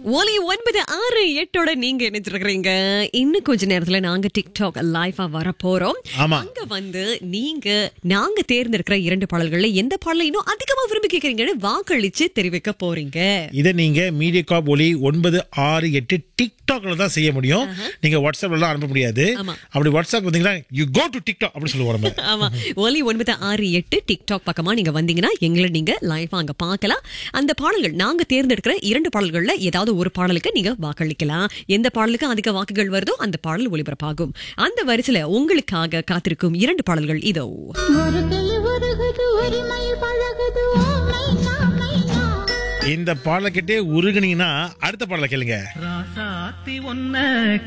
ஒலி ஒன்பது ஆறு எட்டோட நீங்க இணைச்சிருக்கிறீங்க இன்னும் கொஞ்ச நேரத்துல நாங்க டிக்டாக் லைஃபா வர போறோம் ஆமா. அங்க வந்து நீங்க நாங்க தேர்ந்தெடுக்கிற இரண்டு பாடல்கள்ல எந்த பாடலை இன்னும் அதிகமா விரும்பி கேக்குறீங்கன்னு வாக்களிச்சு தெரிவிக்க போறீங்க இதை நீங்க மீடியா காப் ஒலி ஒன்பது ஆறு எட்டு டிக்டாக்ல தான் செய்ய முடியும் நீங்க வாட்ஸ்அப்ல எல்லாம் அனுப்ப முடியாது ஆமா. அப்படி வாட்ஸ்அப் வந்தீங்கன்னா யூ கோ டு டிக்டாக் அப்படின்னு சொல்லுவோம் நம்ம ஆமா ஒலி ஒன்பது ஆறு எட்டு டிக்டாக் பக்கமா நீங்க வந்தீங்கன்னா எங்களை நீங்க லைவா அங்க பார்க்கலாம் அந்த பாடல்கள் நாங்க தேர்ந்தெடுக்கிற இரண்டு பாடல்கள்ல ஏதாவது ஒரு பாடலுக்கு நீங்க வாக்களிக்கலாம் எந்த பாடலுக்கு அதிக வாக்குகள் வருதோ அந்த பாடல் ஒளிபரப்பாகும் அந்த வரிசையில உங்களுக்காக காத்திருக்கும் இரண்டு பாடல்கள் இதோ ஒரு கிளி உருகுது ஒரு மயில் பழகுது ஓ மைனா மைனா இந்த பாடலை கேட்டே உருகுனீங்கன்னா அடுத்த பாடலை கேளுங்க ராசாத்தி ஒன்ன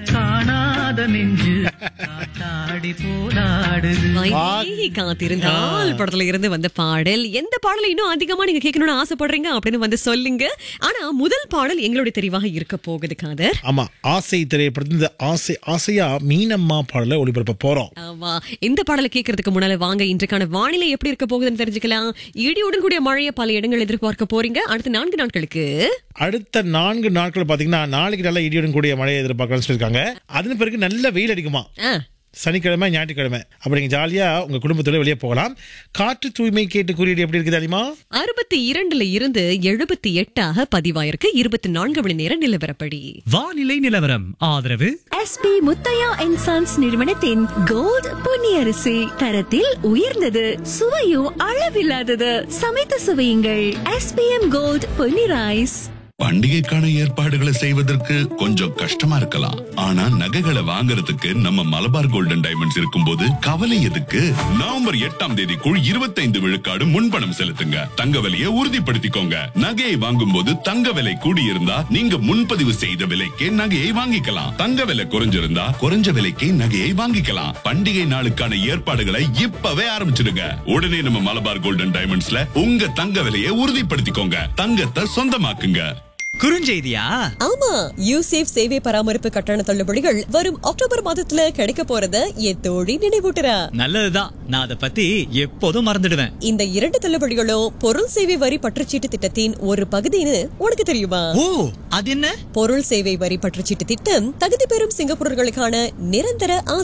காணாத நெஞ்சு காத்தாடி போராடுது வைதேகி காத்திருந்தால் படத்துல இருந்து வந்த பாடல் எந்த பாடலை இன்னும் அதிகமா நீங்க கேட்கணும்னு ஆசைப்படுறீங்க அப்படின்னு வந்து சொல்லுங்க ஆனா முதல் பாடல் எங்களுடைய தெரிவாக இருக்க போகுது காதர் ஆமா ஆசை திரைப்படத்தில் இந்த ஆசை ஆசையா மீனம்மா பாடலை ஒளிபரப்ப போறோம் ஆமா இந்த பாடலை கேட்கறதுக்கு முன்னால வாங்க இன்றைக்கான வானிலை எப்படி இருக்க போகுதுன்னு தெரிஞ்சுக்கலாம் இடியுடன் கூடிய மழையை பல இடங்கள் எதிர்பார்க்க போறீங்க அடுத்த நான்கு நாட்களுக்கு அடுத்த நான்கு நாட்கள் பாத்தீங்கன்னா நாளைக்கு நல்ல இடியுடன் கூடிய மழையை எதிர்பார்க்கலாம்னு சொல்லியிருக்காங்க அதன் பிறகு நல்ல வெயில் அடிக்குமா ஆ, சனிக்கிழமை ஞாயிற்றுக்கிழமை அப்படி நீங்க ஜாலியா உங்க குடும்பத்தோட வெளியே போகலாம் காற்று தூய்மை கேட்டு குறியீடு எப்படி இருக்குது தெரியுமா அறுபத்தி இரண்டுல இருந்து எழுபத்தி எட்டாக பதிவாயிருக்கு இருபத்தி நான்கு மணி நேர நிலவரப்படி வானிலை நிலவரம் ஆதரவு எஸ்பி முத்தையா அண்ட் சன்ஸ் நிறுவனத்தின் கோல்ட் பொன்னியரிசி தரத்தில் உயர்ந்தது சுவையும் அளவில்லாதது சமைத்து சுவையுங்கள் எஸ்பிஎம் கோல்ட் பொன்னி ரைஸ் பண்டிகைக்கான ஏற்பாடுகளை செய்வதற்கு கொஞ்சம் கஷ்டமா இருக்கலாம் ஆனா நகைகளை வாங்குறதுக்கு நம்ம மலபார் கோல்டன் டைமண்ட்ஸ் இருக்கும்போது கவலை எதுக்கு நவம்பர் எட்டாம் தேதிக்குள் இருபத்தைந்து விழுக்காடு முன்பணம் செலுத்துங்க தங்க விலையை உறுதிப்படுத்திக்கோங்க நகையை வாங்கும் போது தங்க விலை கூடியிருந்தா நீங்க முன்பதிவு செய்த விலைக்கே நகையை வாங்கிக்கலாம் தங்க விலை குறைஞ்சிருந்தா குறைஞ்ச விலைக்கே நகையை வாங்கிக்கலாம் பண்டிகை நாளுக்கான ஏற்பாடுகளை இப்பவே ஆரம்பிச்சிடுங்க உடனே நம்ம மலபார் கோல்டன் டைமண்ட்ஸ்ல உங்க தங்க விலையை உறுதிப்படுத்திக்கோங்க தங்கத்தை சொந்தமாக்குங்க குறுஞ்செய்தியா ஆமா யூசேஃப் சேவை பராமரிப்பு கட்டண தள்ளுபடிகள் வரும் அக்டோபர் மாதத்துல கிடைக்க போறத என் தோழி நினைவூட்டுறா நல்லதுதான் நான் அதை பத்தி எப்போதும் மறந்துடுவேன் இந்த இரண்டு தள்ளுபடிகளும் பொருள் சேவை வரி பற்றுச்சீட்டு திட்டத்தின் ஒரு பகுதின்னு உனக்கு தெரியுமா ஓ அது என்ன பொருள் சேவை வரி பற்றுச்சீட்டு திட்டம் தகுதி பெறும் சிங்கப்பூரர்களுக்கான நிரந்தர